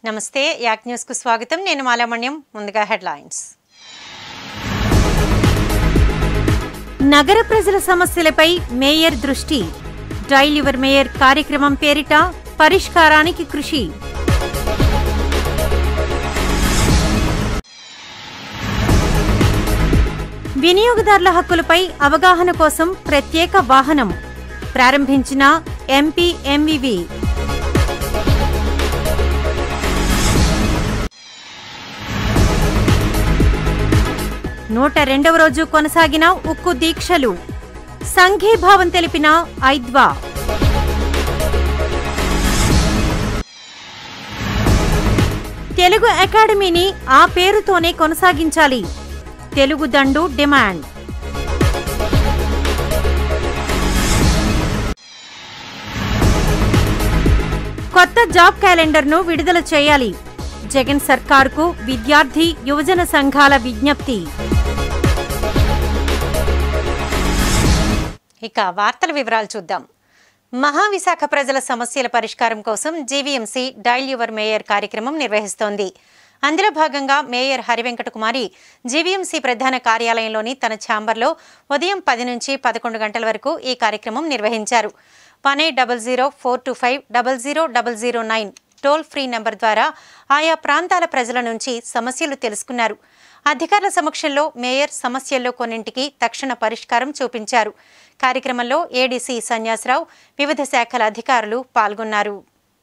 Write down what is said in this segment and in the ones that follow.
నమస్తే యాక్ న్యూస్ కు స్వాగతం నేను మాలామణ్యం ముందుగా హెడ్లైన్స్ నగర ప్రజల సమస్యలపై మేయర్ దృష్టి డైల్ యువర్ మేయర్ కార్యక్రమం పేరిట పరిష్కారానికి కృషి వినియోగదారుల హక్కులపై అవగాహన కోసం ప్రత్యేక వాహనం ప్రారంభించిన ఎంపీ ఎంవివి నూట రెండవ రోజు కొనసాగిన ఉక్కు దీక్షలు సంఘీభావం తెలిపిన ఐద్వా తెలుగు అకాడమీని ఆ పేరుతోనే కొనసాగించాలి తెలుగు దండు డిమాండ్ కొత్త జాబ్ క్యాలెండర్ను విడుదల చేయాలి జగన్ సర్కార్కు విద్యార్థి యువజన సంఘాల విజ్ఞప్తి ఇక వార్తల వివరాలు చూద్దాం మహావిశాఖ ప్రజల సమస్యల పరిష్కారం కోసం జీవీఎంసీ డైల్ యువర్ మేయర్ కార్యక్రమం నిర్వహిస్తోంది అందులో భాగంగా మేయర్ హరివెంకట కుమారి జీవీఎంసీ ప్రధాన కార్యాలయంలోని తన ఛాంబర్లో ఉదయం పది నుంచి పదకొండు గంటల వరకు ఈ కార్యక్రమం నిర్వహించారు one eight double zero four two five double zero double zero nine toll free number ద్వారా ఆయా ప్రాంతాల ప్రజల నుంచి సమస్యలు తెలుసుకున్నారు అధికారుల సమక్షంలో మేయర్ సమస్యల్లో కొన్నింటికి తక్షణ పరిష్కారం చూపించారు కార్యక్రమంలో ఏడీసీ సన్యాసరావు వివిధ శాఖల అధికారులు పాల్గొన్నారు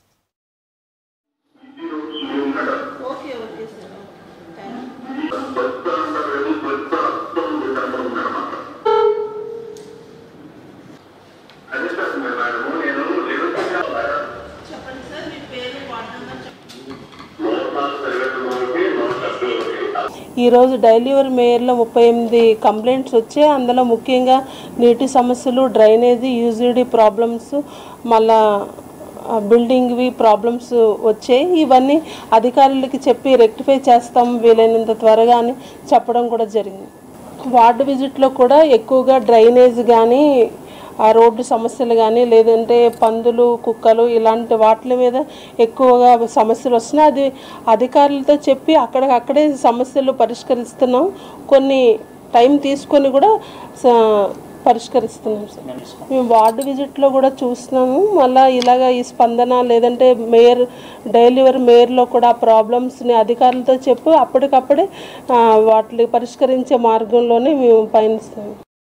ఈరోజు డైలీవర్ మేయర్లో ముప్పై ఎనిమిది కంప్లైంట్స్ వచ్చాయి అందులో ముఖ్యంగా నీటి సమస్యలు డ్రైనేజీ యూజిడి ప్రాబ్లమ్స్ మళ్ళా ఆ, బిల్డింగ్వి ప్రాబ్లమ్స్ వచ్చాయి ఇవన్నీ అధికారులకి చెప్పి రెక్టిఫై చేస్తాం వీలైనంత త్వరగా అని చెప్పడం కూడా జరిగింది వార్డు విజిట్లో కూడా ఎక్కువగా డ్రైనేజ్ కానీ ఆ రోడ్డు సమస్యలు కానీ లేదంటే పందులు కుక్కలు ఇలాంటి వాటి మీద ఎక్కువగా సమస్యలు వస్తున్నాయి అది అధికారులతో చెప్పి అక్కడికక్కడే సమస్యలు పరిష్కరిస్తున్నాం కొన్ని టైం తీసుకొని కూడా స- పరిష్కరిస్తున్నాం సార్ మేము వార్డు విజిట్లో కూడా చూస్తున్నాము మళ్ళీ ఇలాగ ఈ స్పందన లేదంటే మేయర్ డైలీవర్ మేయర్లో కూడా ప్రాబ్లమ్స్ని అధికారులతో చెప్పి అప్పటికప్పుడే ఆ, వాటిని పరిష్కరించే మార్గంలోనే మేము పయనిస్తాము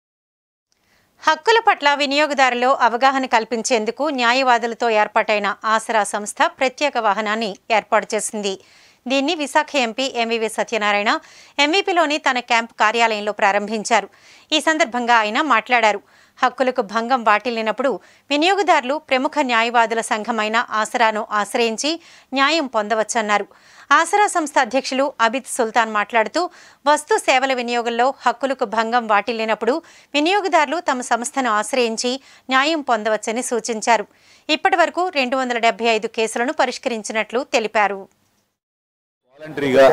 హక్కుల పట్ల వినియోగదారులో అవగాహన కల్పించేందుకు న్యాయవాదులతో ఏర్పాటైన ఆసరా సంస్థ ప్రత్యేక వాహనాన్ని ఏర్పాటు చేసింది దీన్ని విశాఖ ఎంపీ ఎంవివి సత్యనారాయణ ఎంవీపీలోని తన క్యాంప్ కార్యాలయంలో ప్రారంభించారు ఈ సందర్భంగా ఆయన మాట్లాడారు హక్కులకు భంగం వాటిల్లినప్పుడు వినియోగదారులు ప్రముఖ న్యాయవాదుల సంఘమైన ఆసరాను ఆశ్రయించి న్యాయం పొందవచ్చన్నారు ఆసరా సంస్థ అధ్యక్షులు అబిద్ సుల్తాన్ మాట్లాడుతూ వస్తు సేవల వినియోగంలో హక్కులకు భంగం వాటిల్లినప్పుడు వినియోగదారులు తమ సంస్థను ఆశ్రయించి న్యాయం పొందవచ్చని సూచించారు ఇప్పటి వరకు రెండు వందల డెబ్బై ఐదు కేసులను పరిష్కరించినట్లు తెలిపారు వాలంటరీగా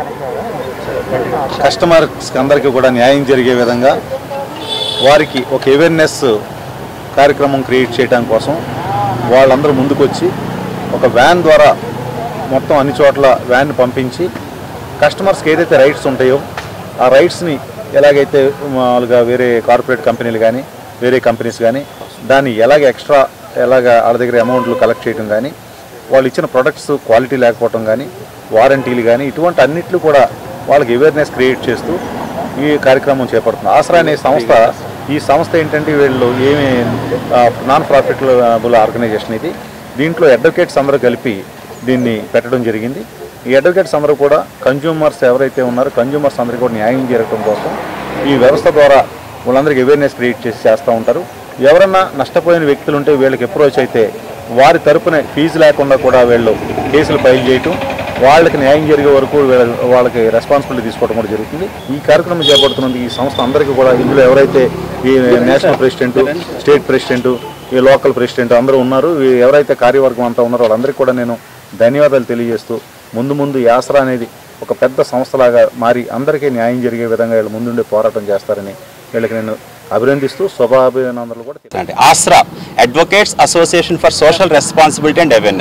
కస్టమర్స్ అందరికీ కూడా న్యాయం జరిగే విధంగా వారికి ఒక అవేర్నెస్ కార్యక్రమం క్రియేట్ చేయడం కోసం వాళ్ళందరూ ముందుకొచ్చి ఒక వ్యాన్ ద్వారా మొత్తం అన్ని చోట్ల వ్యాన్ పంపించి కస్టమర్స్కి ఏదైతే రైట్స్ ఉంటాయో ఆ రైట్స్ని ఎలాగైతే మామూలుగా వేరే కార్పొరేట్ కంపెనీలు కానీ వేరే కంపెనీస్ కానీ దాన్ని ఎలాగ ఎక్స్ట్రా ఎలాగ వాళ్ళ దగ్గర అమౌంట్లు కలెక్ట్ చేయడం కానీ వాళ్ళు ఇచ్చిన ప్రొడక్ట్స్ క్వాలిటీ లేకపోవడం కానీ వారంటీలు కానీ ఇటువంటి అన్నిట్లు కూడా వాళ్ళకి అవేర్నెస్ క్రియేట్ చేస్తూ ఈ కార్యక్రమం చేపడుతుంది ఆసరా అనే సంస్థ ఈ సంస్థ ఏంటంటే వీళ్ళు ఏమి నాన్ ప్రాఫిటబుల్ ఆర్గనైజేషన్ ఇది దీంట్లో అడ్వకేట్స్ అందరూ కలిపి దీన్ని పెట్టడం జరిగింది ఈ అడ్వకేట్స్ అందరూ కూడా కన్జ్యూమర్స్ ఎవరైతే ఉన్నారో కన్జ్యూమర్స్ అందరికీ కూడా న్యాయం జరగడం కోసం ఈ వ్యవస్థ ద్వారా వాళ్ళందరికీ అవేర్నెస్ క్రియేట్ చేసి చేస్తూ ఉంటారు ఎవరన్నా నష్టపోయిన వ్యక్తులు ఉంటే వీళ్ళకి అప్రోచ్ అయితే వారి తరపున ఫీజు లేకుండా కూడా వీళ్ళు కేసులు ఫైల్ చేయటం వాళ్ళకి న్యాయం జరిగే వరకు వీళ్ళ- వాళ్ళకి రెస్పాన్సిబిలిటీ తీసుకోవడం కూడా జరుగుతుంది ఈ కార్యక్రమం చేపడుతున్నందుకు ఈ సంస్థ అందరికీ కూడా ఇందులో ఎవరైతే ఈ నేషనల్ ప్రెసిడెంట్ స్టేట్ ప్రెసిడెంట్ ఈ లోకల్ ప్రెసిడెంట్ అందరూ ఉన్నారు ఈ ఎవరైతే కార్యవర్గం అంతా ఉన్నారో వాళ్ళందరికీ కూడా నేను ధన్యవాదాలు తెలియజేస్తూ ముందు ముందు ఈ ఆసరా అనేది ఒక పెద్ద సంస్థలాగా మారి అందరికీ న్యాయం జరిగే విధంగా వీళ్ళు ముందుండి పోరాటం చేస్తారని వీళ్ళకి నేను అభినందిస్తూ శుభాభినందనలు కూడా తెలియ- అంటే Aasra advocates association for social responsibility and awareness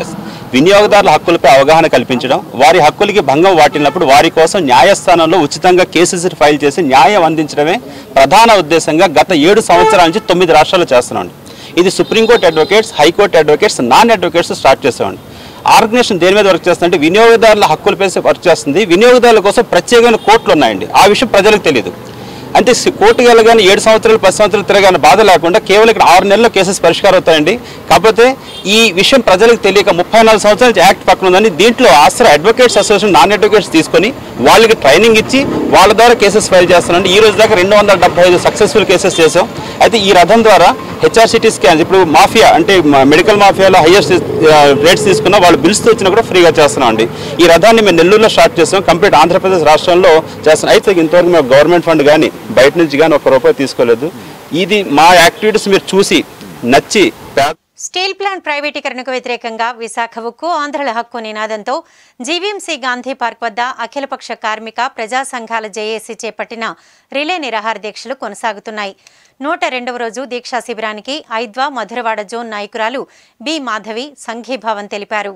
వినియోగదారుల హక్కులపై అవగాహన కల్పించడం వారి హక్కులకి భంగం వాటిల్లినప్పుడు వారి కోసం న్యాయస్థానంలో ఉచితంగా కేసెస్ ఫైల్ చేసి న్యాయం అందించడమే ప్రధాన ఉద్దేశంగా గత ఏడు సంవత్సరాల నుంచి తొమ్మిది రాష్ట్రాల్లో చేస్తున్నాం ఇది supreme court advocates high court advocates non advocates start చేసామండి ఆర్గనైజేషన్ దేని మీద వర్క్ చేస్తుందంటే వినియోగదారుల హక్కులపై వర్క్ చేస్తుంది వినియోగదారుల కోసం ప్రత్యేకమైన కోర్టులు ఉన్నాయండి ఆ విషయం ప్రజలకు తెలియదు అంటే సి- కోర్టుకు వెళ్ళగానే ఏడు సంవత్సరాలు పది సంవత్సరాలు తిరగానే బాధ లేకుండా కేవలం ఇక్కడ ఆరు నెలల్లో కేసెస్ పరిష్కారం అవుతాయండి కాకపోతే ఈ విషయం ప్రజలకు తెలియక ముప్పై నాలుగు సంవత్సరాల నుంచి యాక్ట్ పక్కన ఉందని దీంట్లో ఆశ్రయ అడ్వకేట్స్ అసోసియేషన్ నాన్ అడ్వకేట్స్ తీసుకొని వాళ్ళకి ట్రైనింగ్ ఇచ్చి వాళ్ళ ద్వారా కేసెస్ ఫైల్ చేస్తున్నాండి ఈ రోజు దాకా రెండు వందల డెబ్బై ఐదు సక్సెస్ఫుల్ కేసెస్ చేసాం అయితే ఈ రథం ద్వారా హెచ్ఆర్సిటీ స్కాన్స్ ఇప్పుడు మాఫియా అంటే మ- మెడికల్ మాఫియాలో హైయెస్ట్ రేట్స్ తీసుకున్న వాళ్ళు బిల్స్ వచ్చినా కూడా ఫ్రీగా చేస్తున్నాం అండి ఈ రథాన్ని మేము నెల్లూరులో స్టార్ట్ చేసాం కంప్లీట్ ఆంధ్రప్రదేశ్ రాష్ట్రంలో చేస్తున్నాం అయితే ఇంతవరకు మేము గవర్నమెంట్ ఫండ్ కానీ బయట నుంచి కానీ ఒక రూపాయి తీసుకోలేదు ఇది మా యాక్టివిటీస్ మీరు చూసి నచ్చి పేద స్టీల్ ప్లాంట్ ప్రైవేటీకరణకు వ్యతిరేకంగా విశాఖ ఉక్కు ఆంధ్రుల హక్కు నినాదంతో జీవీఎంసీ గాంధీ పార్క్ వద్ద అఖిలపక్ష కార్మిక ప్రజా సంఘాల జేఏసీ చేపట్టిన రిలే నిరాహార దీక్షలు కొనసాగుతున్నాయి నూట రెండవ రోజు దీక్షా శిబిరానికి ఐద్వా మధురవాడ జోన్ నాయకురాలు బి మాధవి సంఘీభావం తెలిపారు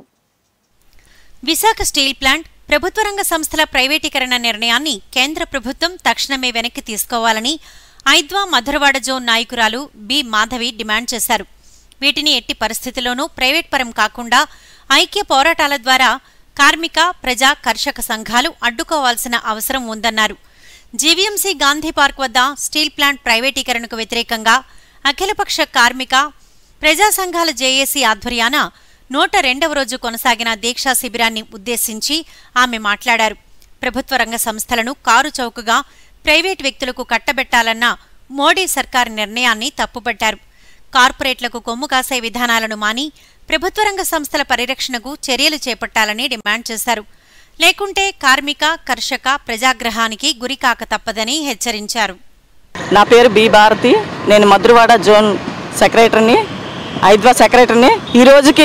విశాఖ స్టీల్ ప్లాంట్ ప్రభుత్వ రంగ సంస్థల ప్రైవేటీకరణ నిర్ణయాన్ని కేంద్ర ప్రభుత్వం తక్షణమే వెనక్కి తీసుకోవాలని ఐద్వా మధురవాడ జోన్ నాయకురాలు బి మాధవి డిమాండ్ చేశారు వీటిని ఎట్టి పరిస్థితుల్లోనూ ప్రైవేట్ పరం కాకుండా ఐక్య పోరాటాల ద్వారా కార్మిక ప్రజా కర్షక సంఘాలు అడ్డుకోవాల్సిన అవసరం ఉందన్నారు జీవీఎంసీ గాంధీ పార్క్ వద్ద స్టీల్ ప్లాంట్ ప్రైవేటీకరణకు వ్యతిరేకంగా అఖిలపక్ష కార్మిక ప్రజా సంఘాల జేఏసీ ఆధ్వర్యాన నూట రెండవ రోజు కొనసాగిన దీక్షా శిబిరాన్ని ఉద్దేశించి ఆమె మాట్లాడారు ప్రభుత్వ రంగ సంస్థలను కారు చౌకగా ప్రైవేట్ వ్యక్తులకు కట్టబెట్టాలన్న మోడీ సర్కార్ నిర్ణయాన్ని తప్పుపట్టారు కార్పొరేట్లకు కొమ్ము కాసే విధానాలను మాని ప్రభుత్వ రంగ సంస్థల పరిరక్షణకు చర్యలు చేపట్టాలని డిమాండ్ చేశారు లేకుంటే కార్మిక కర్షక ప్రజాగ్రహానికి గురికాక తప్పదని హెచ్చరించారు నా పేరు బి భారతి నేను మధురవాడ జోన్ సెక్రటరీని ఐద్వా సెక్రటరీని ఈ రోజుకి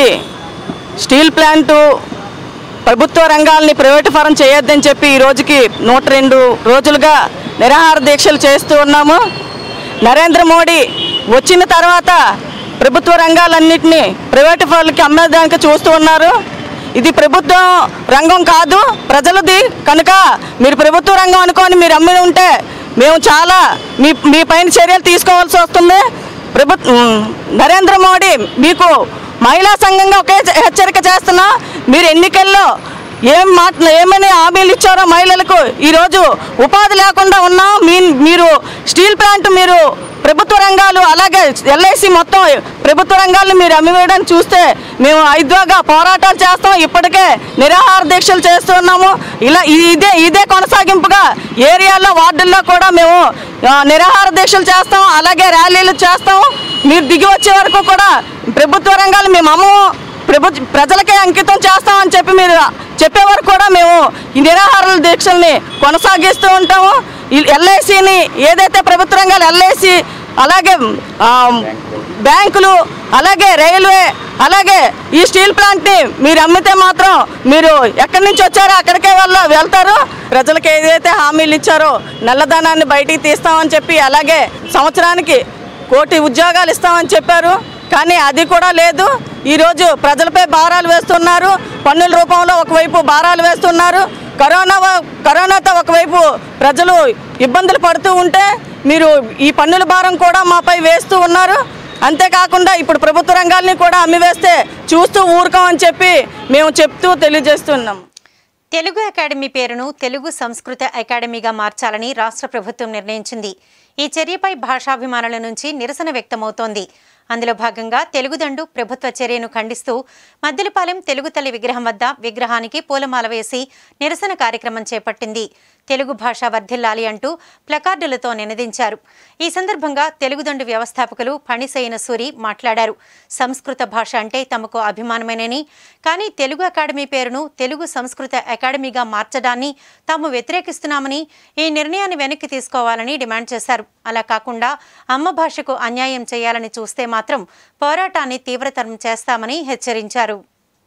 స్టీల్ ప్లాంటు ప్రభుత్వ రంగాల్ని ప్రైవేటు ఫరం చేయొద్దని చెప్పి ఈ రోజుకి నూట రెండు రోజులుగా నిరాహార దీక్షలు చేస్తూ ఉన్నాము నరేంద్ర మోడీ వచ్చిన తర్వాత ప్రభుత్వ రంగాలన్నింటినీ ప్రైవేటు వాళ్ళకి అమ్మేదానికి చూస్తూ ఉన్నారు ఇది ప్రభుత్వం రంగం కాదు ప్రజలది కనుక మీరు ప్రభుత్వ రంగం అనుకొని మీరు అమ్మి ఉంటే మేము చాలా మీ మీ పైన చర్యలు తీసుకోవాల్సి వస్తుంది ప్రభుత్వ నరేంద్ర మోడీ మీకు మహిళా సంఘంగా ఒకే హెచ్చరిక చేస్తున్నా మీరు ఎన్నికల్లో ఏం మాట ఏమని హామీలు ఇచ్చారో మహిళలకు ఈరోజు ఉపాధి లేకుండా ఉన్నా మీ మీరు స్టీల్ ప్లాంట్ మీరు ప్రభుత్వ రంగాలు అలాగే ఎల్ఐసి మొత్తం ప్రభుత్వ రంగాలను మీరు అమ్మివేయడానికి చూస్తే మేము ఐద్వాగా పోరాటాలు చేస్తాం ఇప్పటికే నిరాహార దీక్షలు చేస్తున్నాము ఇలా ఇదే ఇదే కొనసాగింపుగా ఏరియాల్లో వార్డుల్లో కూడా మేము ఆ, నిరాహార దీక్షలు చేస్తాం అలాగే ర్యాలీలు చేస్తాం మీరు దిగి వచ్చే వరకు కూడా ప్రభుత్వ రంగాలు మేము అమ్మము ప్రభుత్వ ప్రజలకే అంకితం చేస్తామని చెప్పి మీరు చెప్పే వరకు కూడా మేము ఈ నిరాహార దీక్షల్ని కొనసాగిస్తూ ఉంటాము ఎల్ఐసిని ఏదైతే ప్రభుత్వ రంగాలు ఎల్ఐసి అలాగే ఆ, బ్యాంకులు అలాగే రైల్వే అలాగే ఈ స్టీల్ ప్లాంట్ని మీరు అమ్మితే మాత్రం మీరు ఎక్కడి నుంచి వచ్చారో అక్కడికే వెళ్ళ వెళ్తారు ప్రజలకు ఏదైతే హామీలు ఇచ్చారో నల్లధనాన్ని బయటికి తీస్తామని చెప్పి అలాగే సంవత్సరానికి కోటి ఉద్యోగాలు ఇస్తామని చెప్పారు కానీ అది కూడా లేదు ఈరోజు ప్రజలపై భారాలు వేస్తున్నారు పన్నుల రూపంలో ఒకవైపు భారాలు వేస్తున్నారు కరోనా వ- కరోనాతో ఒకవైపు ప్రజలు ఇబ్బందులు పడుతూ ఉంటే మీరు ఈ పన్నుల భారం కూడా మాపై వేస్తూ ఉన్నారు అంతేకాకుండా ఇప్పుడు ప్రభుత్వ రంగాల్ని కూడా అమ్మివేస్తే చూస్తూ ఊరుకోమని చెప్పి మేము చెప్తూ తెలియజేస్తున్నాం తెలుగు అకాడమీ పేరును తెలుగు సంస్కృత అకాడమీగా మార్చాలని రాష్ట్ర ప్రభుత్వం నిర్ణయించింది ఈ చర్యపై భాషాభిమానుల నుంచి నిరసన వ్యక్తమవుతోంది అందులో భాగంగా తెలుగుదండు ప్రభుత్వ చర్యను ఖండిస్తూ మద్దెలపాలెం తెలుగు తల్లి విగ్రహం వద్ద విగ్రహానికి పూలమాల వేసి నిరసన కార్యక్రమం చేపట్టింది తెలుగు భాష వర్ధిల్లాలి అంటూ ప్లకార్డులతో నినదించారు ఈ సందర్భంగా తెలుగుదండు వ్యవస్థాపకులు ఫణిసైన సూరి మాట్లాడారు సంస్కృత భాష అంటే తమకు అభిమానమేనని కానీ తెలుగు అకాడమీ పేరును తెలుగు సంస్కృత అకాడమీగా మార్చడాన్ని తాము వ్యతిరేకిస్తున్నామని ఈ నిర్ణయాన్ని వెనక్కి తీసుకోవాలని డిమాండ్ చేశారు అలా కాకుండా అమ్మ భాషకు అన్యాయం చేయాలని చూస్తే మాత్రం పోరాటాన్ని తీవ్రతరం చేస్తామని హెచ్చరించారు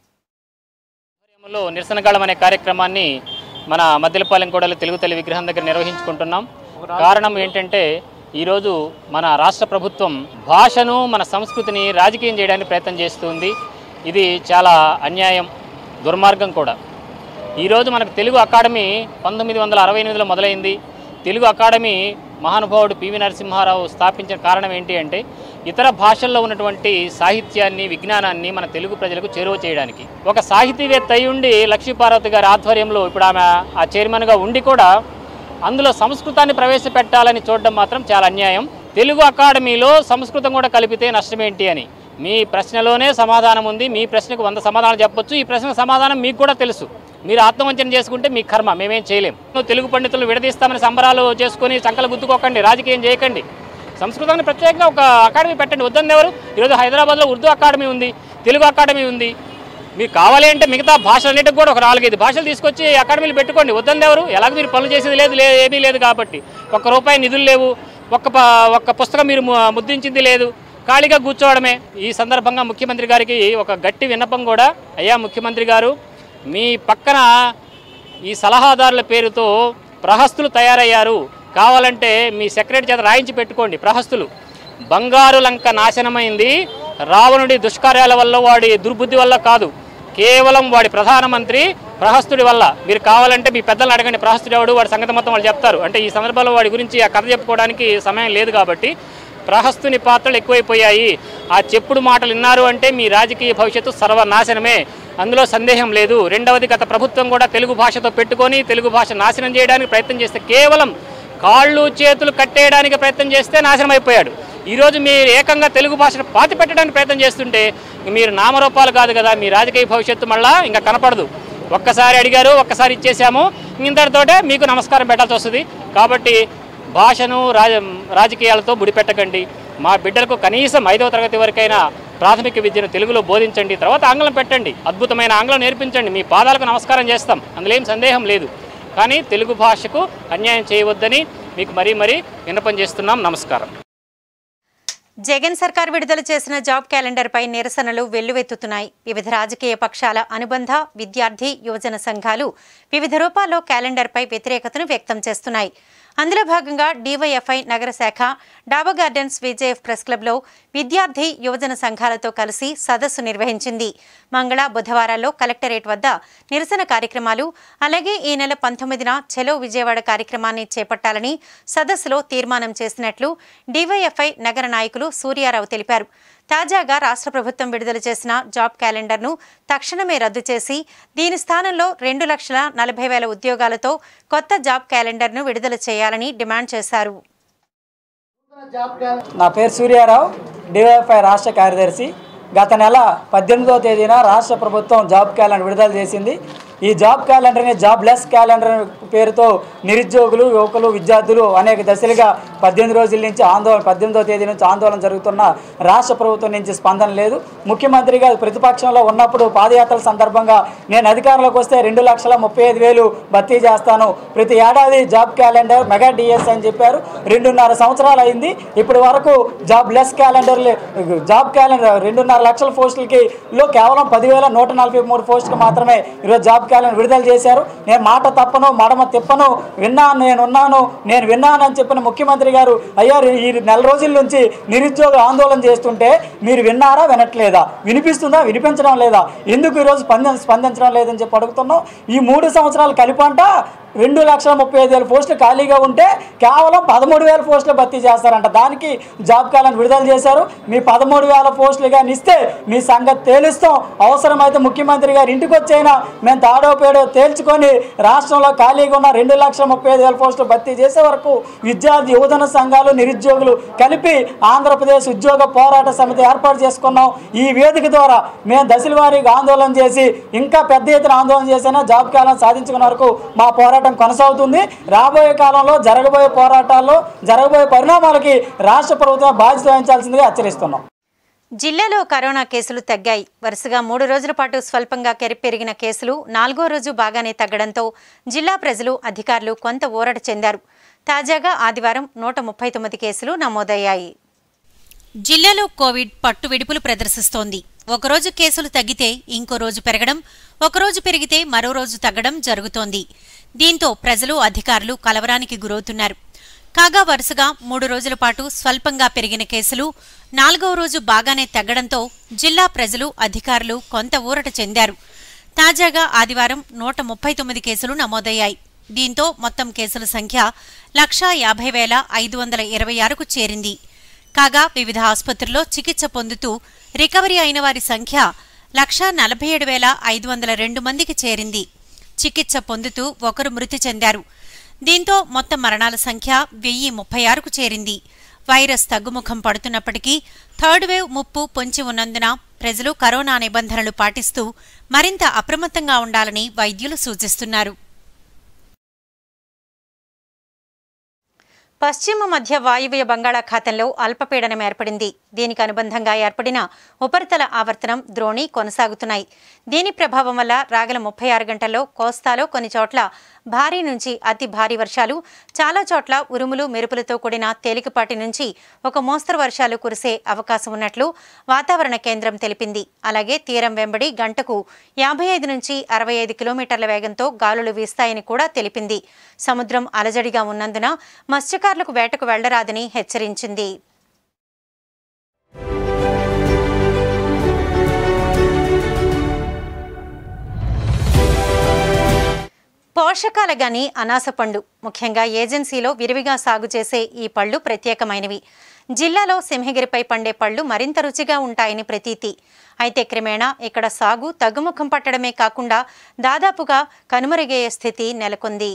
లో నిరసనగాళం అనే కార్యక్రమాన్ని మన మద్దెలపాలెం కోడలు తెలుగు తల్లి విగ్రహం దగ్గర నిర్వహించుకుంటున్నాం కారణం ఏంటంటే ఈరోజు మన రాష్ట్ర ప్రభుత్వం భాషను మన సంస్కృతిని రాజకీయం చేయడానికి ప్రయత్నం చేస్తుంది ఇది చాలా అన్యాయం దుర్మార్గం కూడా ఈరోజు మనకు తెలుగు అకాడమీ పంతొమ్మిది వందల అరవై ఎనిమిదిలో మొదలైంది తెలుగు అకాడమీ మహానుభావుడు పివి నరసింహారావు స్థాపించిన కారణం ఏంటి అంటే ఇతర భాషల్లో ఉన్నటువంటి సాహిత్యాన్ని విజ్ఞానాన్ని మన తెలుగు ప్రజలకు చేరువ చేయడానికి ఒక సాహితీవేత్త అయి ఉండి లక్ష్మీపార్వతి గారి ఆధ్వర్యంలో ఇప్పుడు ఆమె ఆ చైర్మన్గా ఉండి కూడా అందులో సంస్కృతాన్ని ప్రవేశపెట్టాలని చూడడం మాత్రం చాలా అన్యాయం తెలుగు అకాడమీలో సంస్కృతం కూడా కలిపితే నష్టం ఏంటి అని మీ ప్రశ్నలోనే సమాధానం ఉంది మీ ప్రశ్నకు వంద సమాధానం చెప్పొచ్చు ఈ ప్రశ్నకు సమాధానం మీకు కూడా తెలుసు మీరు ఆత్మవంచన చేసుకుంటే మీ కర్మ మేమేం చేయలేం తెలుగు పండితులు విడదీస్తామని సంబరాలు చేసుకొని సంకలు గుద్దుకోకండి రాజకీయం చేయకండి సంస్కృతాన్ని ప్రత్యేకంగా ఒక అకాడమీ పెట్టండి వద్దని ఎవరు ఈరోజు హైదరాబాద్లో ఉర్దూ అకాడమీ ఉంది తెలుగు అకాడమీ ఉంది మీకు కావాలి అంటే మిగతా భాషలన్నిటికి కూడా ఒక నాలుగైదు భాషలు తీసుకొచ్చి అకాడమీలు పెట్టుకోండి వద్దంది ఎవరు ఎలాగ మీరు పనులు చేసేది లేదు లే ఏమీ లేదు కాబట్టి ఒక్క రూపాయి నిధులు లేవు ఒక్క ప- ఒక్క పుస్తకం మీరు ము- ముద్రించింది లేదు ఖాళీగా కూర్చోవడమే ఈ సందర్భంగా ముఖ్యమంత్రి గారికి ఒక గట్టి విన్నపం కూడా అయ్యా ముఖ్యమంత్రి గారు మీ పక్కన ఈ సలహాదారుల పేరుతో ప్రహస్తులు తయారయ్యారు కావాలంటే మీ సెక్రటరీ చేత రాయించి పెట్టుకోండి ప్రహస్తులు బంగారు లంక నాశనమైంది రావణుడి దుష్కార్యాల వల్ల వాడి దుర్బుద్ధి వల్ల కాదు కేవలం వాడి ప్రధానమంత్రి ప్రహస్తుడి వల్ల మీరు కావాలంటే మీ పెద్దలను అడగండి ప్రహస్తుడు ఎవడు వాడి సంగతి మొత్తం వాళ్ళు చెప్తారు అంటే ఈ సందర్భంలో వాడి గురించి ఆ కథ చెప్పుకోవడానికి సమయం లేదు కాబట్టి ప్రహస్తుని పాత్రలు ఎక్కువైపోయాయి ఆ చెప్పుడు మాటలు విన్నారు అంటే మీ రాజకీయ భవిష్యత్తు సర్వనాశనమే అందులో సందేహం లేదు రెండవది గత ప్రభుత్వం కూడా తెలుగు భాషతో పెట్టుకొని తెలుగు భాష నాశనం చేయడానికి ప్రయత్నం చేస్తే కేవలం కాళ్ళు చేతులు కట్టేయడానికి ప్రయత్నం చేస్తే నాశనం అయిపోయాడు ఈరోజు మీరు ఏకంగా తెలుగు భాషను పాతి పెట్టడానికి ప్రయత్నం చేస్తుంటే మీరు నామరూపాలు కాదు కదా మీ రాజకీయ భవిష్యత్తు మళ్ళా ఇంకా కనపడదు ఒక్కసారి అడిగారు ఒక్కసారి ఇచ్చేసాము ఇంతటితోటే మీకు నమస్కారం పెట్టాల్సి వస్తుంది కాబట్టి భాషను రాజ రాజకీయాలతో ముడిపెట్టకండి మా బిడ్డలకు కనీసం ఐదవ తరగతి వరకైనా ప్రాథమిక విద్యను తెలుగులో బోధించండి తర్వాత ఆంగ్లం పెట్టండి అద్భుతమైన ఆంగ్లం నేర్పించండి మీ పాదాలకు నమస్కారం చేస్తాం అందులో ఏం సందేహం లేదు కానీ తెలుగు భాషకు అన్యాయం చేయవద్దని మీకు మరీ మరీ విన్నపం చేస్తున్నాం నమస్కారం జగన్ సర్కార్ విడుదల చేసిన జాబ్ క్యాలెండర్పై నిరసనలు వెల్లువెత్తుతున్నాయి వివిధ రాజకీయ పక్షాల అనుబంధ విద్యార్థి యువజన సంఘాలు వివిధ రూపాల్లో క్యాలెండర్పై వ్యతిరేకతను వ్యక్తం చేస్తున్నాయి అందులో భాగంగా డీవైఎఫ్ఐ నగర శాఖ డాబా గార్డెన్స్ విజేఎఫ్ ప్రెస్ క్లబ్లో విద్యార్థి యువజన సంఘాలతో కలిసి సదస్సు నిర్వహించింది మంగళ బుధవారాల్లో కలెక్టరేట్ వద్ద నిరసన కార్యక్రమాలు అలాగే ఈ నెల పంతొమ్మిదిన చెలో విజయవాడ కార్యక్రమాన్ని చేపట్టాలని సదస్సులో తీర్మానం చేసినట్లు డీవైఎఫ్ఐ నగర నాయకులు సూర్యారావు తెలిపారు తాజాగా రాష్ట్ర ప్రభుత్వం విడుదల చేసిన జాబ్ క్యాలెండర్ను తక్షణమే రద్దు చేసి దీని స్థానంలో రెండు లక్షల నలభై వేల ఉద్యోగాలతో కొత్త జాబ్ క్యాలెండర్ను విడుదల చేయాలని డిమాండ్ చేశారు నా పేరు సూర్యారావు డివైఎఫ్ఐ రాష్ట్ర కార్యదర్శి గత నెల పద్దెనిమిదవ తేదీన రాష్ట్ర ప్రభుత్వం జాబ్ క్యాలెండర్ విడుదల చేసింది ఈ జాబ్ క్యాలెండర్ని జాబ్ లెస్ క్యాలెండర్ పేరుతో నిరుద్యోగులు యువకులు విద్యార్థులు అనేక దశలుగా పద్దెనిమిది రోజుల నుంచి ఆందోళన పద్దెనిమిదవ తేదీ నుంచి ఆందోళన జరుగుతున్న రాష్ట్ర ప్రభుత్వం నుంచి స్పందన లేదు ముఖ్యమంత్రిగా ప్రతిపక్షంలో ఉన్నప్పుడు పాదయాత్రల సందర్భంగా నేను అధికారంలోకి వస్తే రెండు లక్షల ముప్పై ఐదు వేలు భర్తీ చేస్తాను ప్రతి ఏడాది జాబ్ క్యాలెండర్ మెగా డిఎస్ అని చెప్పారు రెండున్నర సంవత్సరాలు అయింది ఇప్పటి వరకు jobless calendar job calendar రెండున్నర లక్షల పోస్టులకి లో కేవలం పదివేల నూట నలభై మూడు పోస్టులు మాత్రమే ఈరోజు జాబ్ క్యాలెండర్ విడుదల చేశారు నేను మాట తప్పను మడమ తిప్పను విన్నాను నేను ఉన్నాను నేను విన్నాను అని చెప్పిన ముఖ్యమంత్రి గారు అయ్యా ఈ నెల రోజుల నుంచి నిరుద్యోగ ఆందోళన చేస్తుంటే మీరు విన్నారా వినట్లేదా వినిపిస్తుందా వినిపించడం లేదా ఎందుకు ఈరోజు స్పంద స్పందించడం లేదని చెప్పి అడుగుతున్నాం ఈ మూడు సంవత్సరాలు కలిపంట రెండు లక్షల ముప్పై ఐదు వేల పోస్టులు ఖాళీగా ఉంటే కేవలం పదమూడు వేల పోస్టులు భర్తీ చేస్తారంట దానికి జాబ్ క్యాలెండర్ విడుదల చేశారు మీ పదమూడు వేల పోస్టులు కానీ ఇస్తే మీ సంగతి తేలుస్తాం అవసరమైతే ముఖ్యమంత్రి గారు ఇంటికి వచ్చైనా మేము తాడో పేడో తేల్చుకొని రాష్ట్రంలో ఖాళీగా ఉన్న రెండు లక్షల ముప్పై ఐదు వేల పోస్టులు భర్తీ చేసే వరకు విద్యార్థి యువజన సంఘాలు నిరుద్యోగులు కలిపి ఆంధ్రప్రదేశ్ ఉద్యోగ పోరాట సమితి ఏర్పాటు చేసుకున్నాం ఈ వేదిక ద్వారా మేము దశల వారీగా ఆందోళన చేసి ఇంకా పెద్ద ఎత్తున ఆందోళన చేసినా జాబ్ క్యాలెండర్ సాధించుకున్న వరకు మా పోరాటం కొనసాగుతుంది రాబోయే కాలంలో జరగబోయే పోరాటాల్లో జరగబోయే పరిణామాలకి రాష్ట్ర ప్రభుత్వం బాధ్యత వహించాల్సిందిగా హెచ్చరిస్తున్నాం జిల్లాలో కరోనా కేసులు తగ్గాయి వరుసగా మూడు రోజుల పాటు స్వల్పంగా కెరి పెరిగిన కేసులు నాలుగో రోజు బాగానే తగ్గడంతో జిల్లా ప్రజలు అధికారులు కొంత ఊరట చెందారు తాజాగా ఆదివారం నూట ముప్పై తొమ్మిది కేసులు నమోదయ్యాయి జిల్లాలో కోవిడ్ పట్టు విడుపులు ప్రదర్శిస్తోంది ఒకరోజు కేసులు తగ్గితే ఇంకో రోజు పెరగడం ఒకరోజు పెరిగితే మరో రోజు తగ్గడం జరుగుతోంది దీంతో ప్రజలు అధికారులు కలవరానికి గురవుతున్నారు కాగా వరుసగా మూడు రోజుల పాటు స్వల్పంగా పెరిగిన కేసులు నాలుగవ రోజు బాగానే తగ్గడంతో జిల్లా ప్రజలు అధికారులు కొంత ఊరట చెందారు తాజాగా ఆదివారం నూట ముప్పై తొమ్మిది కేసులు నమోదయ్యాయి దీంతో మొత్తం కేసుల సంఖ్య లక్షా యాభై వేల ఐదు వందల ఇరవై ఆరుకు చేరింది కాగా వివిధ ఆసుపత్రుల్లో చికిత్స పొందుతూ రికవరీ అయిన వారి సంఖ్య లక్షా నలభై ఏడు వేల ఐదు వందల రెండు మందికి చేరింది చికిత్స పొందుతూ ఒకరు మృతి చెందారు దీంతో మొత్తం మరణాల సంఖ్య వెయ్యి ముప్పై ఆరుకు చేరింది వైరస్ తగ్గుముఖం పడుతున్నప్పటికీ థర్డ్ వేవ్ ముప్పు పొంచి ఉన్నందున ప్రజలు కరోనా నిబంధనలు పాటిస్తూ మరింత అప్రమత్తంగా ఉండాలని వైద్యులు సూచిస్తున్నారు పశ్చిమ మధ్య వాయువ్య బంగాళాఖాతంలో అల్పపీడనం ఏర్పడింది దీనికి అనుబంధంగా ఏర్పడిన ఉపరితల ఆవర్తనం ద్రోణి కొనసాగుతున్నాయి దీని ప్రభావం వల్ల రాగల ముప్పై ఆరు గంటల్లో కోస్తాలో కొన్ని చోట్ల భారీ నుంచి అతి భారీ వర్షాలు చాలా చోట్ల ఉరుములు మెరుపులతో కూడిన తేలికపాటి నుంచి ఒక మోస్తరు వర్షాలు కురిసే అవకాశం ఉన్నట్లు వాతావరణ కేంద్రం తెలిపింది అలాగే తీరం వెంబడి గంటకు యాభై ఐదు నుంచి అరవై ఐదు కిలోమీటర్ల వేగంతో గాలులు వీస్తాయని కూడా తెలిపింది సముద్రం అలజడిగా ఉన్నందున మత్స్యకారులకు వేటకు వెళ్లరాదని హెచ్చరించింది పోషకాల గని అనాస పండు ముఖ్యంగా ఏజెన్సీలో విరివిగా సాగు చేసే ఈ పళ్ళు ప్రత్యేకమైనవి జిల్లాలో సింహగిరిపై పండే పళ్ళు మరింత రుచిగా ఉంటాయని ప్రతీతి అయితే క్రమేణా ఇక్కడ సాగు తగ్గుముఖం పట్టడమే కాకుండా దాదాపుగా కనుమరుగయ్యే స్థితి నెలకొంది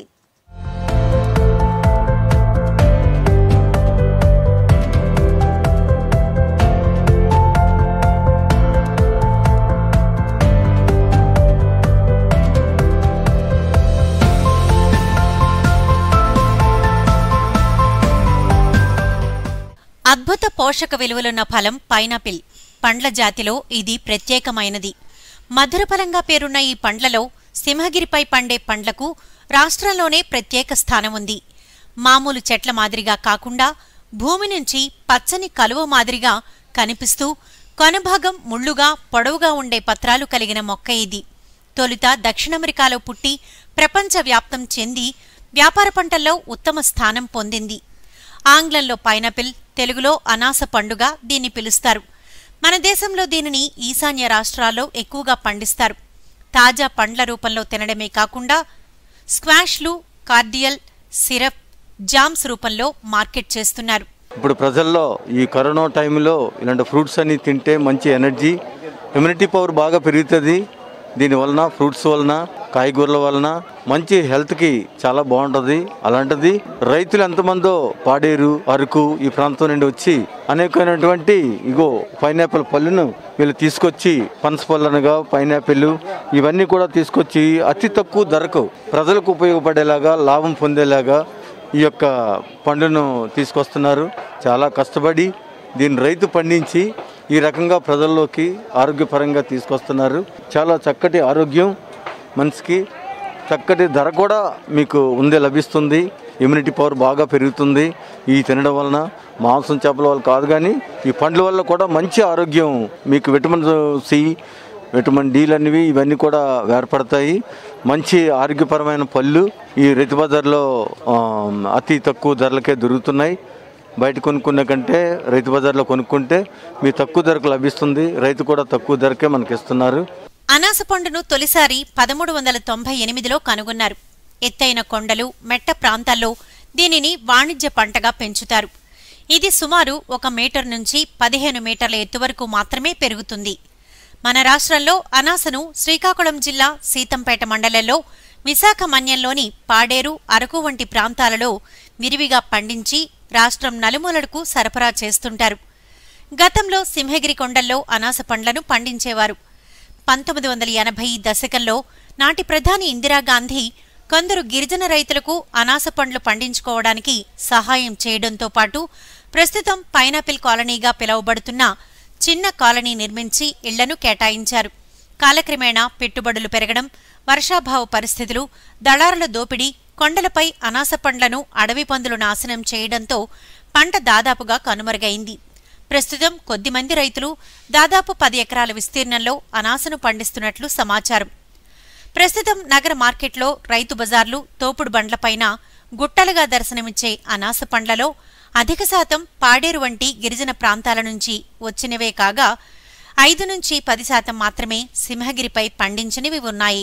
అద్భుత పోషక విలువలున్న ఫలం పైనాపిల్ పండ్ల జాతిలో ఇది ప్రత్యేకమైనది మధురఫలంగా పేరున్న ఈ పండ్లలో సింహగిరిపై పండే పండ్లకు రాష్ట్రంలోనే ప్రత్యేక స్థానం ఉంది మామూలు చెట్ల మాదిరిగా కాకుండా భూమి నుంచి పచ్చని కలువ మాదిరిగా కనిపిస్తూ కొనభాగం ముళ్ళుగా పొడవుగా ఉండే పత్రాలు కలిగిన మొక్క ఇది తొలుత దక్షిణ అమెరికాలో పుట్టి ప్రపంచవ్యాప్తం చెంది వ్యాపార పంటల్లో ఉత్తమ స్థానం పొందింది ఆంగ్లంలో పైనాపిల్ తెలుగులో అనాస పండుగ దీన్ని పిలుస్తారు మన దేశంలో దీనిని ఈశాన్య రాష్ట్రాల్లో ఎక్కువగా పండిస్తారు తాజా పండ్ల రూపంలో తినడమే కాకుండా స్క్వాష్లు కార్డియల్ సిరప్ జామ్స్ రూపంలో మార్కెట్ చేస్తున్నారు ఇప్పుడు ప్రజల్లో ఈ కరోనా టైంలో ఇలాంటి ఫ్రూట్స్ అన్ని తింటే మంచి ఎనర్జీ ఇమ్యూనిటీ పవర్ బాగా పెరుగుతుంది దీని వలన ఫ్రూట్స్ వలన కాయగూరల వలన మంచి హెల్త్కి చాలా బాగుంటుంది అలాంటిది రైతులు ఎంతమందో పాడేరు అరకు ఈ ప్రాంతం నుండి వచ్చి అనేకమైనటువంటి ఇగో పైనాపిల్ పళ్ళును వీళ్ళు తీసుకొచ్చి పనస పళ్ళు అనగా పైనాపిల్ ఇవన్నీ కూడా తీసుకొచ్చి అతి తక్కువ ధరకు ప్రజలకు ఉపయోగపడేలాగా లాభం పొందేలాగా ఈ యొక్క పండును తీసుకొస్తున్నారు చాలా కష్టపడి దీన్ని రైతు పండించి ఈ రకంగా ప్రజల్లోకి ఆరోగ్యపరంగా తీసుకొస్తున్నారు చాలా చక్కటి ఆరోగ్యం మనిషికి చక్కటి ధర కూడా మీకు ఉందే లభిస్తుంది ఇమ్యూనిటీ పవర్ బాగా పెరుగుతుంది ఈ తినడం వలన మాంసం చేపల వల్ల కాదు కానీ ఈ పండ్ల వల్ల కూడా మంచి ఆరోగ్యం మీకు విటమిన్ సి విటమిన్ డీలు అనేవి ఇవన్నీ కూడా ఏర్పడతాయి మంచి ఆరోగ్యపరమైన పళ్ళు ఈ రైతు బజార్లో ఆ, అతి తక్కువ ధరలకే దొరుకుతున్నాయి బయట కొనుక్కునే కంటే రైతు బజార్లో కొనుక్కుంటే మీ తక్కువ ధరకు లభిస్తుంది రైతు కూడా తక్కువ ధరకే మనకి ఇస్తున్నారు అనాస పండును తొలిసారి పదమూడు వందల తొంభై ఎనిమిదిలో కనుగొన్నారు ఎత్తైన కొండలు మెట్ట ప్రాంతాల్లో దీనిని వాణిజ్య పంటగా పెంచుతారు ఇది సుమారు ఒక మీటర్ నుంచి పదిహేను మీటర్ల ఎత్తు వరకు మాత్రమే పెరుగుతుంది మన రాష్ట్రంలో అనాసను శ్రీకాకుళం జిల్లా సీతంపేట మండలంలో విశాఖ మన్యంలోని పాడేరు అరకు వంటి ప్రాంతాలలో విరివిగా పండించి రాష్ట్రం నలుమూలలకు సరఫరా చేస్తుంటారు గతంలో సింహగిరి కొండల్లో అనాస పండ్లను పండించేవారు పంతొమ్మిది వందల ఎనభై దశకంలో నాటి ప్రధాని ఇందిరాగాంధీ కొందరు గిరిజన రైతులకు అనాస పండ్లు పండించుకోవడానికి సహాయం చేయడంతో పాటు ప్రస్తుతం పైనాపిల్ కాలనీగా పిలువబడుతున్న చిన్న కాలనీ నిర్మించి ఇళ్లను కేటాయించారు కాలక్రమేణా పెట్టుబడులు పెరగడం వర్షాభావ పరిస్థితులు దళారుల దోపిడీ కొండలపై అనాస పండ్లను అడవి పందులు నాశనం చేయడంతో పంట దాదాపుగా కనుమరుగైంది ప్రస్తుతం కొద్దిమంది రైతులు దాదాపు పది ఎకరాల విస్తీర్ణంలో అనాసను పండిస్తున్నట్లు సమాచారం ప్రస్తుతం నగర మార్కెట్లో రైతు బజార్లు తోపుడు బండ్లపైన గుట్టలుగా దర్శనమిచ్చే అనాస పండ్లలో అధిక శాతం పాడేరు వంటి గిరిజన ప్రాంతాల నుంచి వచ్చినవే కాగా ఐదు నుంచి పది శాతం మాత్రమే సింహగిరిపై పండించినవి ఉన్నాయి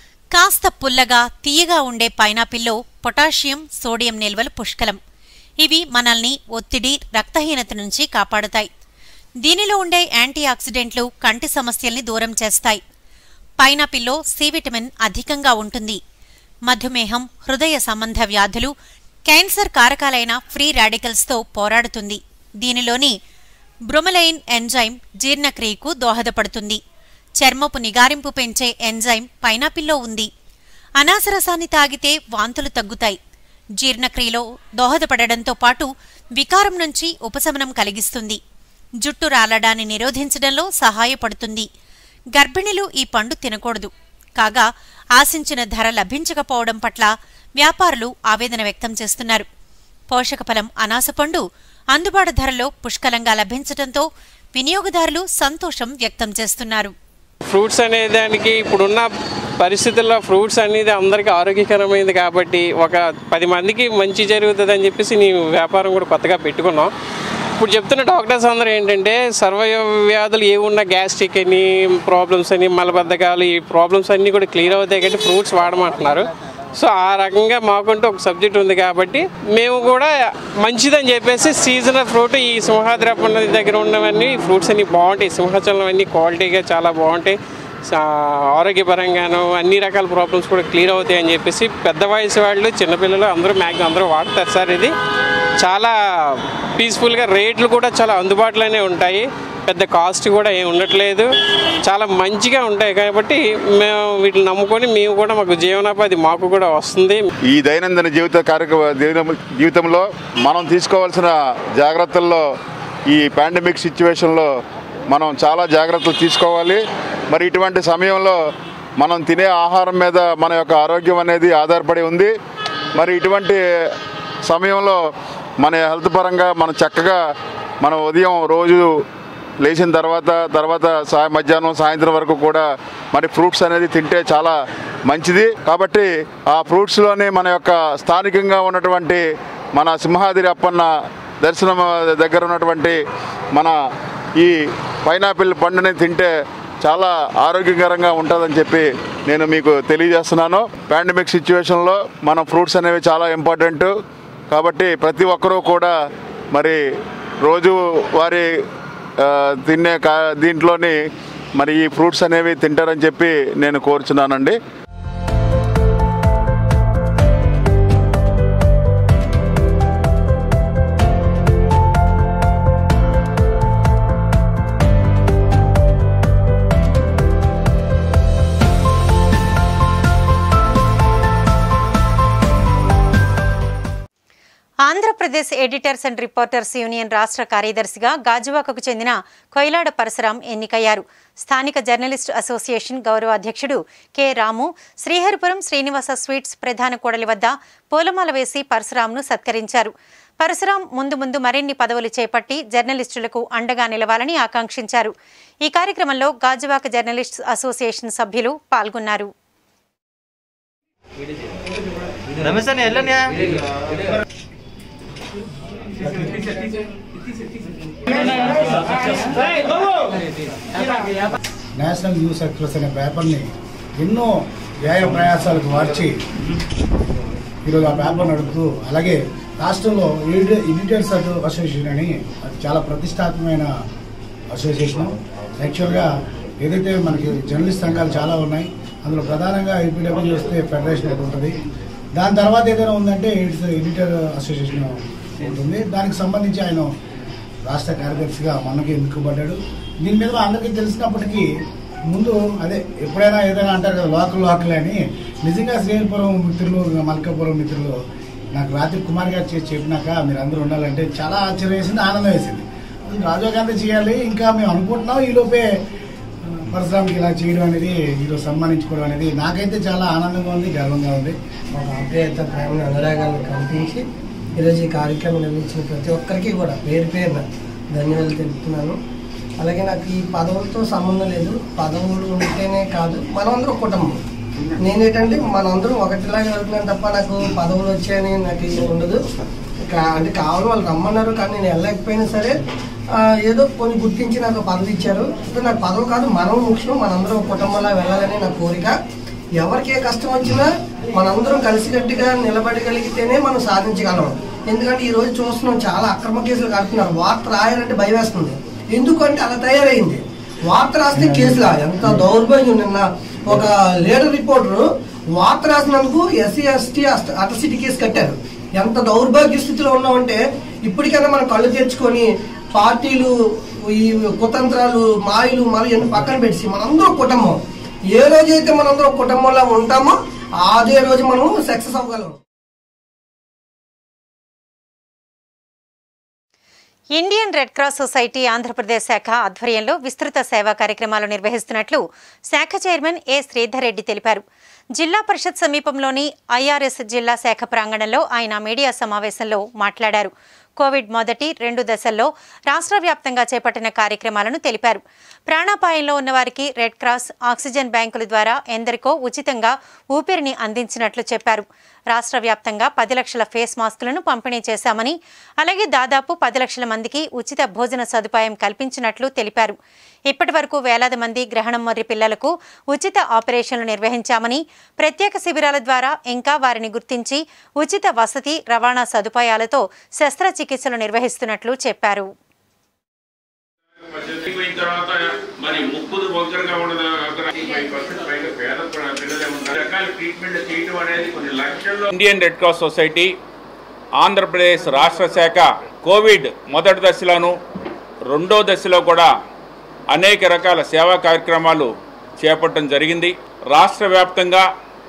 కాస్త పుల్లగా తీయగా ఉండే పైనాపిల్లో పొటాషియం సోడియం నిల్వలు పుష్కలం ఇవి మనల్ని ఒత్తిడి రక్తహీనత నుంచి కాపాడుతాయి దీనిలో ఉండే యాంటీ ఆక్సిడెంట్లు కంటి సమస్యల్ని దూరం చేస్తాయి పైనాపిల్లో సి విటమిన్ అధికంగా ఉంటుంది మధుమేహం హృదయ సంబంధ వ్యాధులు క్యాన్సర్ కారకాలైన ఫ్రీ రాడికల్స్తో పోరాడుతుంది దీనిలోని బ్రొమలైన్ ఎంజైమ్ జీర్ణక్రియకు దోహదపడుతుంది చర్మపు నిగారింపు పెంచే ఎంజైమ్ పైనాపిల్లో ఉంది అనాసరసాన్ని తాగితే వాంతులు తగ్గుతాయి జీర్ణక్రియలో దోహదపడడంతో పాటు వికారం నుంచి ఉపశమనం కలిగిస్తుంది జుట్టు రాలడాన్ని నిరోధించడంలో సహాయపడుతుంది గర్భిణులు ఈ పండు తినకూడదు కాగా ఆశించిన ధర లభించకపోవడం పట్ల వ్యాపారులు ఆవేదన వ్యక్తం చేస్తున్నారు పోషకఫలం అనాసపండు అందుబాటు ధరలో పుష్కలంగా లభించడంతో వినియోగదారులు సంతోషం వ్యక్తం చేస్తున్నారు ఫ్రూట్స్ అనే దానికి ఇప్పుడున్న పరిస్థితుల్లో ఫ్రూట్స్ అనేది అందరికీ ఆరోగ్యకరమైనది కాబట్టి ఒక పది మందికి మంచి జరుగుతుంది అని చెప్పేసి నీ వ్యాపారం కూడా కొత్తగా పెట్టుకున్నాం ఇప్పుడు చెప్తున్న డాక్టర్స్ అందరూ ఏంటంటే సర్వయ వ్యాధులు ఏమున్నా గ్యాస్ట్రిక్ అని ప్రాబ్లమ్స్ అని మలబద్ధకాలు ఈ ప్రాబ్లమ్స్ అన్నీ కూడా క్లియర్ అవుతాయి కాబట్టి ఫ్రూట్స్ వాడమంటున్నారు సో ఆ రకంగా మాకుంటూ ఒక సబ్జెక్ట్ ఉంది కాబట్టి మేము కూడా మంచిదని చెప్పేసి సీజనల్ ఫ్రూట్ ఈ సింహాద్రి అప్పన్న దగ్గర ఉన్నవన్నీ ఫ్రూట్స్ అన్ని బాగుంటాయి సింహాచలం అన్ని క్వాలిటీగా చాలా బాగుంటాయి సా- ఆరోగ్యపరంగాను అన్ని రకాల ప్రాబ్లమ్స్ కూడా క్లియర్ అవుతాయి అని చెప్పేసి పెద్ద వయసు వాళ్ళు చిన్నపిల్లలు అందరూ మ్యాక్సిమం అందరూ వాడతారు సార్ ఇది చాలా పీస్ఫుల్గా రేట్లు కూడా చాలా అందుబాటులోనే ఉంటాయి పెద్ద కాస్ట్ కూడా ఏమి ఉండట్లేదు చాలా మంచిగా ఉంటాయి కాబట్టి మేము వీటిని నమ్ముకొని మేము కూడా మాకు జీవనోపాధి మాకు కూడా వస్తుంది ఈ దైనందిన జీవిత కార్యక్రమ దిన- జీవితంలో మనం తీసుకోవాల్సిన జాగ్రత్తల్లో ఈ పాండమిక్ సిచ్యువేషన్లో మనం చాలా జాగ్రత్తలు తీసుకోవాలి మరి ఇటువంటి సమయంలో మనం తినే ఆహారం మీద మన యొక్క ఆరోగ్యం అనేది ఆధారపడి ఉంది మరి ఇటువంటి సమయంలో మన హెల్త్ పరంగా మనం చక్కగా మనం ఉదయం రోజు లేచిన తర్వాత తర్వాత సాయ మధ్యాహ్నం సాయంత్రం వరకు కూడా మరి ఫ్రూట్స్ అనేది తింటే చాలా మంచిది కాబట్టి ఆ ఫ్రూట్స్లోనే మన యొక్క స్థానికంగా ఉన్నటువంటి మన సింహాద్రి అప్పన్న దర్శనం దగ్గర ఉన్నటువంటి మన ఈ పైనాపిల్ పండుని తింటే చాలా ఆరోగ్యకరంగా ఉంటుందని చెప్పి నేను మీకు తెలియజేస్తున్నాను పాండమిక్ సిచ్యువేషన్లో మన ఫ్రూట్స్ అనేవి చాలా ఇంపార్టెంట్ కాబట్టి ప్రతి ఒక్కరూ కూడా మరి రోజు వారి ఆ, తినే కా దీంట్లోని మరి ఈ ఫ్రూట్స్ అనేవి తింటారని చెప్పి నేను కోరుచున్నానండి Andhra Pradesh editors and reporters union రాష్ట్ర కార్యదర్శిగా గాజువాకకు చెందిన కొయిలాడ పరశురాం ఎన్నికయ్యారు స్థానిక జర్నలిస్ట్ అసోసియేషన్ గౌరవ అధ్యక్షుడు కె రాము శ్రీహరిపురం శ్రీనివాస స్వీట్స్ ప్రధాన కూడలి వద్ద పూలమాల వేసి పరశురాంను సత్కరించారు పరశురాం ముందు ముందు మరిన్ని పదవులు చేపట్టి జర్నలిస్టులకు అండగా నిలవాలని ఆకాంక్షించారు ఈ కార్యక్రమంలో గాజువాక జర్నలిస్ట్ అసోసియేషన్ సభ్యులు పాల్గొన్నారు నేషనల్ న్యూస్ ఎక్స్ప్రెస్ అనే పేపర్ని ఎన్నో వ్యయ ప్రయాసాలకు మార్చి ఈరోజు ఆ పేపర్ నడుపుతూ అలాగే రాష్ట్రంలో ఎడిట- ఎడిటర్స్ అసో- అసోసియేషన్ అని అది చాలా ప్రతిష్టాత్మకమైన అసోసియేషన్ యాక్చువల్గా ఏదైతే మనకి జర్నలిస్ట్ సంఘాలు చాలా ఉన్నాయి అందులో ప్రధానంగా ఏపీడబ్ల్యూ వస్తే ఫెడరేషన్ ఒకటి ఉంటుంది దాని తర్వాత ఏదైనా ఉందంటే ఎడిటర్ ఎడిటర్ అసోసియేషన్ ఉంటుంది దానికి సంబంధించి ఆయన రాష్ట్ర కార్యదర్శిగా మనకి ఎన్నుకోబడ్డాడు దీని మీద అందరికీ తెలిసినప్పటికీ ముందు అదే ఎప్పుడైనా ఏదైనా అంటారు కదా లోకల్ లోకల్ అని నిజంగా శ్రీహరిపురం మిత్రులు మల్కాపురం మిత్రులు నాకు రాత్రి కుమార్ గారు చేసి చెప్పినాక మీరు అందరూ ఉండాలంటే చాలా ఆశ్చర్యం వేసింది ఆనందం వేసింది అసలు రాజీవ్ గాంధీ చేయాలి ఇంకా మేము అనుకుంటున్నాం ఈ లోపే ఆ, పరశురామ్కి ఇలా చేయడం అనేది ఈరోజు సన్మానించుకోవడం అనేది నాకైతే చాలా ఆనందంగా ఉంది గర్వంగా ఉంది ఒక ఆప్యాయత ప్రేమను అనురాగాలను కల్పించి ఈరోజు ఈ కార్యక్రమం నిర్వహించిన ప్రతి ఒక్కరికి కూడా పేరు పేరున ధన్యవాదాలు తెలుపుతున్నాను అలాగే నాకు ఈ పదవులతో సంబంధం లేదు పదవులు ఉంటేనే కాదు మనమందరం కుటుంబం నేనేంటంటే మనందరం ఒకటిలాగా వెళ్తున్నాను తప్ప నాకు పదవులు వచ్చాయని నాకు ఏం ఉండదు కా- అంటే కావాలి వాళ్ళు రమ్మన్నారు కానీ నేను వెళ్ళలేకపోయినా సరే ఆ, ఏదో కొన్ని గుర్తించి నాకు పదవి ఇచ్చారు ఇప్పుడు నాకు పదవి కాదు మనం ముఖ్యం మనందరం ఒక కుటుంబంలో వెళ్ళాలని నా కోరిక ఎవరికి ఏ కష్టం వచ్చినా మనందరం కలిసికట్టుగా నిలబడగలిగితేనే మనం సాధించగలం ఎందుకంటే ఈ రోజు చూస్తున్నాం చాలా అక్రమ కేసులు కడుతున్నారు వార్త రాయాలంటే భయం వేస్తుంది ఎందుకంటే అలా తయారైంది వార్త రాస్తే కేసులా ఎంత దౌర్భాగ్యం నిన్న ఒక లీడర్ రిపోర్టర్ వార్త రాసినందుకు ఎస్సీ ఎస్టీ అట్రసిటీ కేసు కట్టారు ఎంత దౌర్భాగ్య స్థితిలో ఉన్నామంటే ఇప్పటికైనా మనం కళ్ళు తెచ్చుకొని పార్టీలు ఈ కుతంత్రాలు మాయలు మరి అన్ని పక్కన పెట్టి మనందరం కుటుంబం ఏ రోజైతే మనందరం కుటుంబంలో ఉంటామో అదే రోజు మనం సక్సెస్ అవ్వగలం Indian red cross society Andhra Pradesh శాఖ ఆధ్వర్యంలో విస్తృత సేవా కార్యక్రమాలు నిర్వహిస్తున్నట్లు శాఖ చైర్మన్ ఏ శ్రీధర్ రెడ్డి తెలిపారు జిల్లా పరిషత్ సమీపంలోని ఐఆర్ఎస్ జిల్లా శాఖ ప్రాంగణంలో ఆయన మీడియా సమావేశంలో మాట్లాడారు కోవిడ్ మొదటి రెండు దశల్లో రాష్ట్ర వ్యాప్తంగా చేపట్టిన కార్యక్రమాలను తెలిపారు ప్రాణాపాయంలో ఉన్నవారికి రెడ్ క్రాస్ ఆక్సిజన్ బ్యాంకుల ద్వారా ఎందరికో ఉచితంగా ఊపిరిని అందించినట్లు చెప్పారు రాష్ట్ర వ్యాప్తంగా పది లక్షల ఫేస్ మాస్కులను పంపిణీ చేశామని అలాగే దాదాపు పది లక్షల మందికి ఉచిత భోజన సదుపాయం కల్పించినట్లు తెలిపారు ఇప్పటి వరకు వేలాది మంది గ్రహణం మర్రి పిల్లలకు ఉచిత ఆపరేషన్లు నిర్వహించామని ప్రత్యేక శిబిరాల ద్వారా ఇంకా వారిని గుర్తించి ఉచిత వసతి రవాణా సదుపాయాలతో శస్త్రచికిత్సలు నిర్వహిస్తున్నట్లు చెప్పారు పోయిన తర్వాత మరి ముక్కులు వంకరగా ఉండదు ఫైవ్ పర్సెంట్ పైగా పేద పిల్లలే ఉంటారు రకాల ట్రీట్మెంట్ చేయడం అనేది కొన్ని లక్షల్లో Indian red cross society Andhra Pradesh రాష్ట్ర శాఖ కోవిడ్ మొదటి దశలోను రెండో దశలో కూడా అనేక రకాల సేవా కార్యక్రమాలు చేపట్టడం జరిగింది రాష్ట్ర వ్యాప్తంగా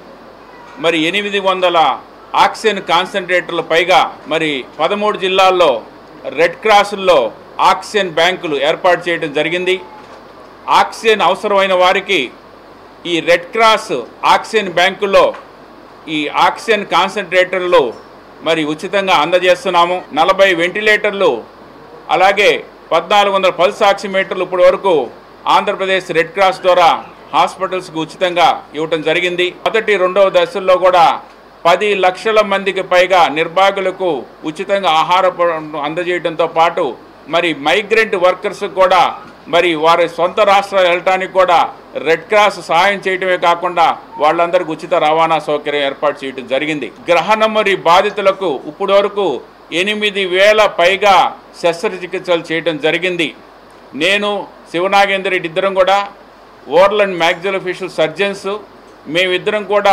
మరి ఎనిమిది వందల ఆక్సిజన్ కాన్సన్ట్రేటర్లు పైగా మరి పదమూడు జిల్లాల్లో రెడ్ క్రాసుల్లో ఆక్సిజన్ బ్యాంకులు ఏర్పాటు చేయడం జరిగింది ఆక్సిజన్ అవసరమైన వారికి ఈ రెడ్ క్రాస్ ఆక్సిజన్ బ్యాంకుల్లో ఈ ఆక్సిజన్ కాన్సన్ట్రేటర్లు మరి ఉచితంగా అందజేస్తున్నాము నలభై వెంటిలేటర్లు అలాగే పద్నాలుగు వందల పల్స్ ఆక్సిమీటర్లు ఇప్పటి వరకు ఆంధ్రప్రదేశ్ రెడ్ క్రాస్ ద్వారా హాస్పిటల్స్కి ఉచితంగా ఇవ్వటం జరిగింది మొదటి రెండవ దశల్లో కూడా పది లక్షల మందికి పైగా నిర్భాగులకు ఉచితంగా ఆహార ప- అందజేయడంతో పాటు మరి మైగ్రెంట్ వర్కర్స్ కూడా మరి వారి సొంత రాష్ట్రాలు వెళ్ళటానికి కూడా రెడ్ క్రాస్ సహాయం చేయడమే కాకుండా వాళ్ళందరికీ ఉచిత రవాణా సౌకర్యం ఏర్పాటు చేయడం జరిగింది గ్రహణం మరి బాధితులకు ఇప్పటి వరకు ఎనిమిది వేల పైగా శస్త్రచికిత్సలు చేయడం జరిగింది నేను శివనాగేంద్ర రెడ్డి ఇద్దరం కూడా ఓరల్ అండ్ మ్యాగ్జిలోఫిషియల్ సర్జన్స్ మేమిద్దరం కూడా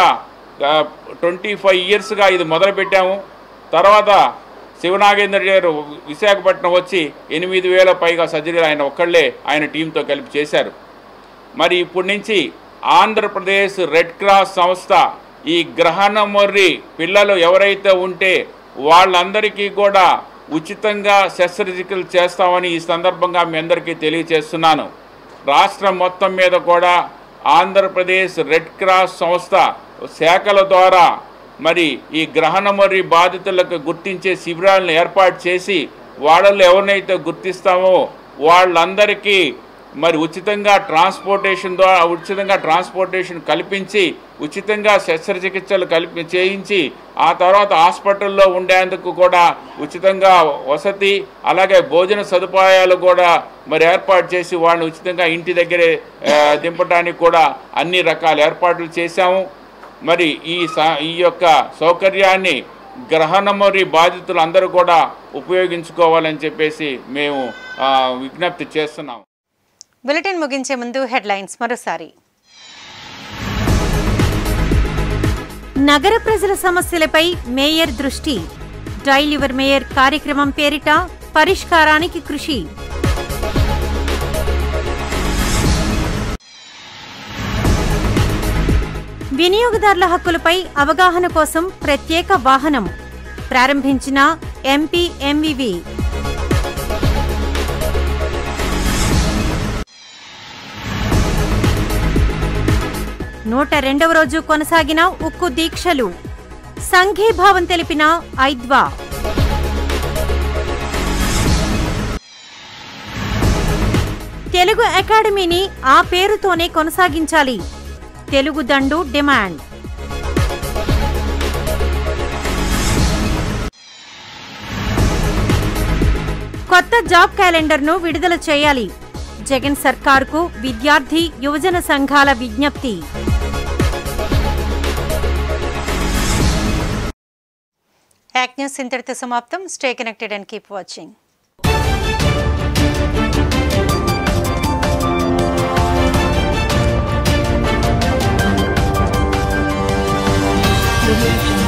ట్వంటీ ఫైవ్ ఇయర్స్గా ఇది మొదలుపెట్టాము తర్వాత శివనాగేంద్ర గారు విశాఖపట్నం వచ్చి ఎనిమిది వేల పైగా సర్జరీలు ఆయన ఒక్కళ్ళే ఆయన టీంతో కలిపి చేశారు మరి ఇప్పటి నుంచి ఆంధ్రప్రదేశ్ రెడ్ క్రాస్ సంస్థ ఈ గ్రహణ మొర్రి పిల్లలు ఎవరైతే ఉంటే వాళ్ళందరికీ కూడా ఉచితంగా శస్త్రచికిత్సలు చేస్తామని ఈ సందర్భంగా మీ అందరికీ తెలియజేస్తున్నాను రాష్ట్రం మొత్తం మీద కూడా ఆంధ్రప్రదేశ్ రెడ్ క్రాస్ సంస్థ శాఖల ద్వారా మరి ఈ గ్రహణ మరి బాధితులకు గుర్తించే శిబిరాలను ఏర్పాటు చేసి వాళ్ళల్లో ఎవరినైతే గుర్తిస్తామో వాళ్ళందరికీ మరి ఉచితంగా ట్రాన్స్పోర్టేషన్ ద్వారా ఉచితంగా ట్రాన్స్పోర్టేషన్ కల్పించి ఉచితంగా శస్త్రచికిత్సలు కల్పి చేయించి ఆ తర్వాత హాస్పిటల్లో ఉండేందుకు కూడా ఉచితంగా వసతి అలాగే భోజన సదుపాయాలు కూడా మరి ఏర్పాటు చేసి వాళ్ళని ఉచితంగా ఇంటి దగ్గరే ఆ, దింపడానికి కూడా అన్ని రకాల ఏర్పాట్లు చేశాము మరి ఈ స- ఈ యొక్క సౌకర్యాన్ని గ్రహణమరి బాధితులు అందరూ కూడా ఉపయోగించుకోవాలని చెప్పేసి మేము ఆ, విజ్ఞప్తి చేస్తున్నాము బులెటిన్ ముగించే ముందు హెడ్లైన్స్ మరోసారి నగర ప్రజల సమస్యలపై మేయర్ దృష్టి డైల్ యువర్ మేయర్ కార్యక్రమం పేరిట పరిష్కారానికి కృషి వినియోగదారుల హక్కులపై అవగాహన కోసం ప్రత్యేక వాహనం ప్రారంభించిన ఎంపీ ఎంవివి నూట రెండవ రోజు కొనసాగిన ఉక్కు దీక్షలు సంఘీభావం తెలిపిన ఐద్వా తెలుగు అకాడమీని ఆ పేరుతోనే కొనసాగించాలి తెలుగు దండు డిమాండ్ కొత్త జాబ్ క్యాలెండర్ను విడుదల చేయాలి జగన్ సర్కార్కు విద్యార్థి యువజన సంఘాల విజ్ఞప్తి యాక్ న్యూస్ ఇంతటితో సమాప్తం stay connected and keep watching Audio Jungle.